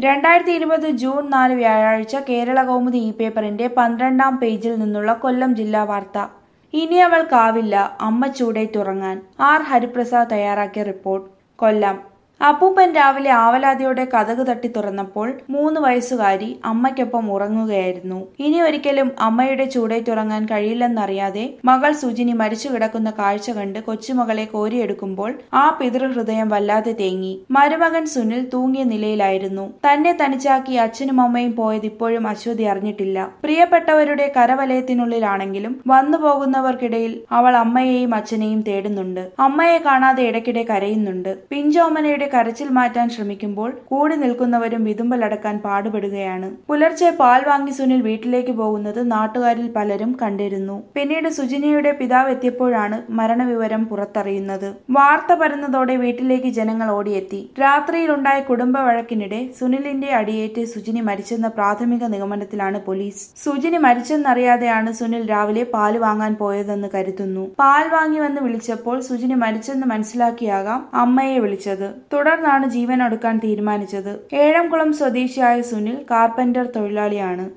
രണ്ടായിരത്തി ഇരുപത് ജൂൺ നാല് വ്യാഴാഴ്ച കേരള കൗമുദി ഇ പേപ്പറിന്റെ പന്ത്രണ്ടാം പേജിൽ നിന്നുള്ള കൊല്ലം ജില്ലാ വാർത്ത ഇനി അവൾക്കാവില്ല അമ്മ ചൂടേറ്റുറങ്ങാൻ ആർ ഹരിപ്രസാദ് തയ്യാറാക്കിയ റിപ്പോർട്ട് കൊല്ലം അപ്പൂപ്പൻ രാവിലെ ആവലാതിയോടെ കഥക് തട്ടി തുറന്നപ്പോൾ മൂന്ന് വയസ്സുകാരി അമ്മയ്ക്കൊപ്പം ഉറങ്ങുകയായിരുന്നു ഇനി ഒരിക്കലും അമ്മയുടെ ചൂടേറ്റുറങ്ങാൻ കഴിയില്ലെന്നറിയാതെ മകൾ സുജിനി മരിച്ചു കിടക്കുന്ന കാഴ്ച കണ്ട് കൊച്ചുമകളെ കോരിയെടുക്കുമ്പോൾ ആ പിതൃഹൃദയം വല്ലാതെ തേങ്ങി മരുമകൻ സുനിൽ തൂങ്ങിയ നിലയിലായിരുന്നു തന്നെ തനിച്ചാക്കി അച്ഛനും അമ്മയും പോയത് ഇപ്പോഴും അശ്വതി അറിഞ്ഞിട്ടില്ല പ്രിയപ്പെട്ടവരുടെ കരവലയത്തിനുള്ളിലാണെങ്കിലും വന്നു പോകുന്നവർക്കിടയിൽ അവൾ അമ്മയെയും അച്ഛനെയും തേടുന്നുണ്ട് അമ്മയെ കാണാതെ ഇടയ്ക്കിടെ കരയുന്നുണ്ട് പിഞ്ചോമനയുടെ കരച്ചിൽ മാറ്റാൻ ശ്രമിക്കുമ്പോൾ കൂടി നിൽക്കുന്നവരും വിതുമ്പലടക്കാൻ പാടുപെടുകയാണ് പുലർച്ചെ പാൽ വാങ്ങി സുനിൽ വീട്ടിലേക്ക് പോകുന്നത് നാട്ടുകാരിൽ പലരും കണ്ടിരുന്നു പിന്നീട് സുജിനിയുടെ പിതാവ് എത്തിയപ്പോഴാണ് മരണവിവരം പുറത്തറിയുന്നത് വാർത്ത പരന്നതോടെ വീട്ടിലേക്ക് ജനങ്ങൾ ഓടിയെത്തി രാത്രിയിലുണ്ടായ കുടുംബ വഴക്കിനിടെ സുനിലിന്റെ അടിയേറ്റ് സുജിനി മരിച്ചെന്ന പ്രാഥമിക നിഗമനത്തിലാണ് പോലീസ് സുജിനി മരിച്ചെന്നറിയാതെയാണ് സുനിൽ രാവിലെ പാല് വാങ്ങാൻ പോയതെന്ന് കരുതുന്നു പാൽ വാങ്ങി വന്ന് വിളിച്ചപ്പോൾ സുജിനി മരിച്ചെന്ന് മനസ്സിലാക്കിയാകാം അമ്മയെ വിളിച്ചത് തുടർന്നാണ് ജീവൻ ഒടുക്കാൻ തീരുമാനിച്ചത് ഏഴംകുളം സ്വദേശിയായ സുനിൽ കാർപ്പന്റർ തൊഴിലാളിയാണ്